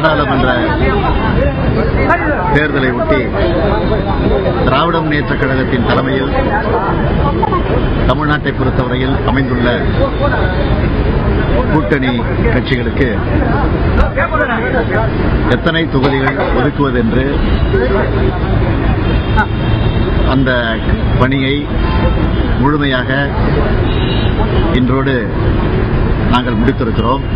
நாடாளுமன்ற தேர்தலை ஒட்டி திராவிட முன்னேற்ற கழகத்தின் தலைமையில் தமிழ்நாட்டை பொறுத்தவரையில் அமைந்துள்ள கூட்டணி கட்சிகளுக்கு எத்தனை தொகுதிகள் ஒதுக்குவது என்று அந்த பணியை முழுமையாக இன்றோடு நாங்கள் முடித்திருக்கிறோம்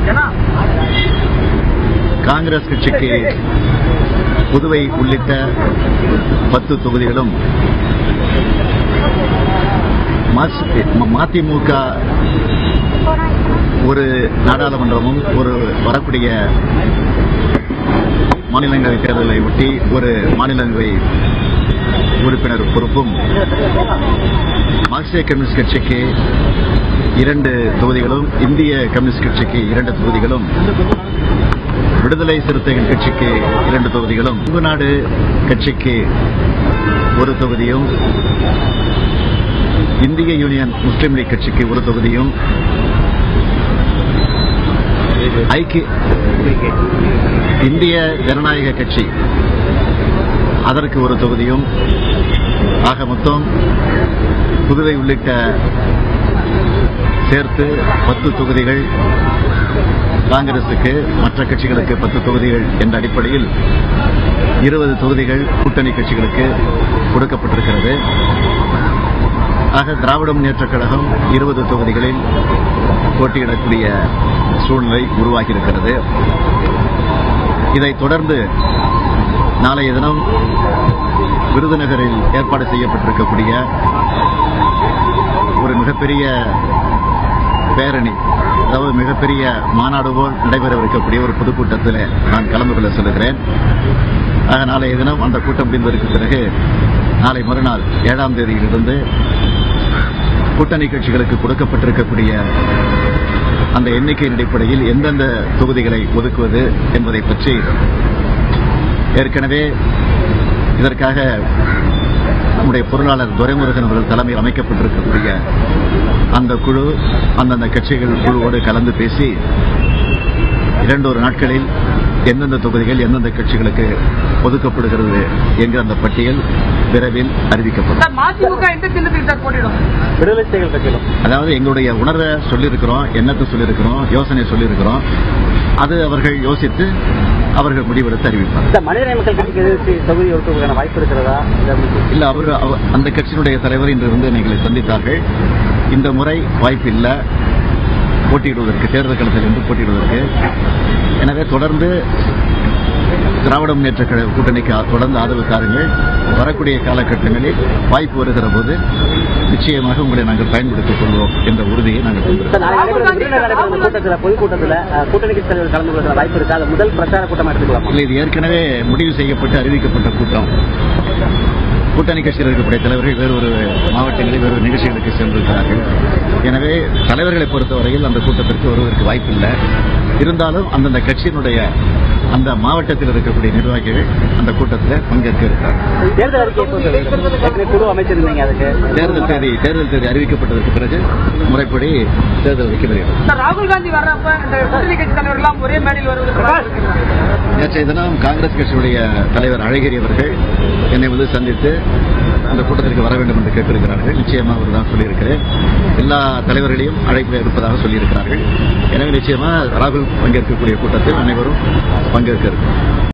காங்கிரஸ் கட்சிக்கு புதுவை உள்ளிட்ட பத்து தொகுதிகளும் மஸ்- மதிமுக ஒரு நாடாளுமன்றமும் ஒரு வரக்கூடிய மாநிலங்களவை தேர்தலை ஒட்டி ஒரு மாநிலங்களவை உறுப்பினர் பொறுப்பும் மார்க்சிய கம்யூனிஸ்ட் கட்சிக்கு இரண்டு தொகுதிகளும் இந்திய கம்யூனிஸ்ட் கட்சிக்கு இரண்டு தொகுதிகளும் விடுதலை சிறுத்தைகள் கட்சிக்கு இரண்டு தொகுதிகளும் நாடு கட்சிக்கு ஒரு தொகுதியும் இந்திய யூனியன் முஸ்லீம் லீக் கட்சிக்கு ஒரு தொகுதியும் ஐக்கிய இந்திய ஜனநாயக கட்சி அதற்கு ஒரு தொகுதியும் ஆக மொத்தம் புதுவை உள்ளிட்ட சேர்த்து பத்து தொகுதிகள் காங்கிரசுக்கு மற்ற கட்சிகளுக்கு பத்து தொகுதிகள் என்ற அடிப்படையில் இருபது தொகுதிகள் கூட்டணி கட்சிகளுக்கு கொடுக்கப்பட்டிருக்கிறது ஆக திராவிட முன்னேற்றக் கழகம் இருபது தொகுதிகளில் போட்டியிடக்கூடிய சூழ்நிலை உருவாகியிருக்கிறது இதைத் தொடர்ந்து நாளைய தினம் விருதுநகரில் ஏற்பாடு செய்யப்பட்டிருக்கக்கூடிய ஒரு மிகப்பெரிய பேரணி அதாவது மிகப்பெரிய மாநாடு போல் நடைபெறவிருக்கக்கூடிய ஒரு பொதுக்கூட்டத்தில் நான் கலந்து கொள்ள சொல்லுகிறேன் ஆக நாளைய தினம் அந்த கூட்டம் முடிந்ததற்கு பிறகு நாளை மறுநாள் ஏழாம் தேதியிலிருந்து கூட்டணி கட்சிகளுக்கு கொடுக்கப்பட்டிருக்கக்கூடிய அந்த எண்ணிக்கையின் அடிப்படையில் எந்தெந்த தொகுதிகளை ஒதுக்குவது என்பதை பற்றி ஏற்கனவே இதற்காக நம்முடைய பொருளாளர் துரைமுருகன் அவர்கள் தலைமையில் அமைக்கப்பட்டிருக்கக்கூடிய அந்த குழு அந்தந்த கட்சிகள் குழுவோடு கலந்து பேசி இரண்டொரு நாட்களில் எந்தெந்த தொகுதிகள் எந்தெந்த கட்சிகளுக்கு ஒதுக்கப்படுகிறது என்கிற அந்த பட்டியல் விரைவில் அறிவிக்கப்படும் சார் மதிமுக எந்த சின்னத்துக்கு சார் போட்டிடும் விடுதலை சிறுத்தைகள் கட்சியிலும் அதாவது எங்களுடைய உணர்வை சொல்லியிருக்கிறோம் எண்ணத்தை சொல்லியிருக்கிறோம் யோசனை சொல்லியிருக்கிறோம் அது அவர்கள் யோசித்து அவர்கள் முடிவெடுத்து அறிவிப்பார் இந்த மனிதநேய மக்கள் கட்சிக்கு எதிர்த்து தொகுதி ஒட்டுவதற்கான வாய்ப்பு இருக்கிறதா இல்ல இல்ல அவர் அவ- அந்த கட்சியினுடைய தலைவர் இன்று வந்து எங்களை சந்தித்தார்கள் இந்த முறை வாய்ப்பு இல்லை போட்டியிடுவதற்கு தேர்தல் களத்தில் இருந்து போட்டியிடுவதற்கு எனவே தொடர்ந்து திராவிட முன்னேற்ற கழக கூட்டணிக்கு ஆ- தொடர்ந்து ஆதரவு தாருங்கள் வரக்கூடிய காலகட்டங்களில் வாய்ப்பு வருகிற போது நிச்சயமாக உங்களை நாங்கள் பயன்படுத்திக் கொள்வோம் என்ற உறுதியை நாங்கள் சார், கொண்டிருக்கிறோம் நாளை நடைபெறும் விருதுநகர் நடைபெறும் கூட்டத்தில் பொதுக்கூட்டத்தில் அஹ், கூட்டணி கட்சி தலைவர் கலந்து கொள்வதற்கான வாய்ப்பு இருக்கா அது முதல் பிரச்சார கூட்டமா எடுத்துக்கலாமா இல்லை இது ஏற்கனவே முடிவு செய்யப்பட்டு அறிவிக்கப்பட்ட கூட்டம் கூட்டணி கட்சியில் இருக்கக்கூடிய தலைவர்கள் வேறொரு மாவட்டங்களில் வேறொரு நிகழ்ச்சிகளுக்கு சென்றிருக்கிறார்கள் எனவே தலைவர்களை பொறுத்தவரையில் அந்த கூட்டத்திற்கு வருவதற்கு வாய்ப்பில்லை இருந்தாலும் அந்தந்த கட்சியினுடைய அந்த மாவட்டத்தில் இருக்கக்கூடிய நிர்வாகிகள் அந்த கூட்டத்தில் பங்கேற்க இருக்கிறார்கள் தேர்தல் அறிக்கை எப்போ சார் வரும்? ஏற்கனவே குழு அமைச்சிருந்தீங்க அதுக்கு தேர்தல் தேதி தேர்தல் தேதி அறிவிக்கப்பட்டதற்கு பிறகு முறைப்படி தேர்தல் அறிக்கை வெளியிடும் சார் ராகுல் காந்தி வர்றப்ப இந்த கூட்டணி கட்சி தலைவர் எல்லாம் ஒரே மேடையில் வருவதற்கு வாய்ப்பு இருக்குங்களா? நேற்றைய தினம் காங்கிரஸ் கட்சியுடைய தலைவர் அழகிரி அவர்கள் என்னை வந்து சந்தித்து அந்த கூட்டத்திற்கு வர வேண்டும் என்று கேட்டிருக்கிறார்கள் நிச்சயமா அவர் தான் சொல்லியிருக்கிறேன் எல்லா தலைவர்களையும் அழைப்பு இருப்பதாக சொல்லியிருக்கிறார்கள் எனவே நிச்சயமா ராகுல் பங்கேற்கக்கூடிய கூட்டத்தில் அனைவரும் பங்கேற்க இருக்கிறோம்